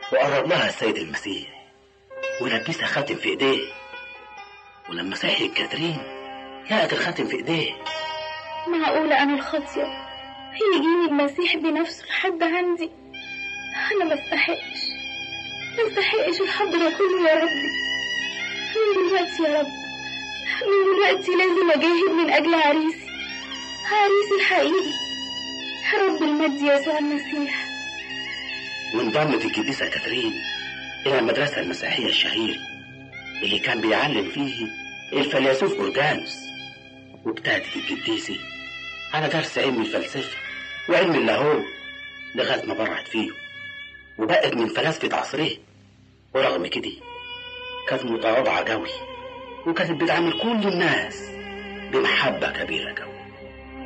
وقرب لها السيد المسيح ولبسها خاتم في ايديه ولما صحيت كاترين لقت الخاتم في ايديه معقولة أنا الخاطية هيجيني المسيح بنفسه لحد عندي أنا ما استحقش ما استحقش الحب ده كله يا ربي من دلوقتي يا رب من دلوقتي لازم أجاهد من أجل عريسي عريسي الحقيقي رب المجد يسوع المسيح وانضمت القديسة كاترين إلى المدرسة المسيحية الشهيرة اللي كان بيعلم فيه الفيلسوف أورجانوس وابتدت القديسة على درس علم الفلسفة وعلم اللاهوت لغاية ما برعت فيه وبقت من فلاسفة عصره ورغم كده كانت متواضعة قوي وكانت بتعامل كل الناس بمحبة كبيرة قوي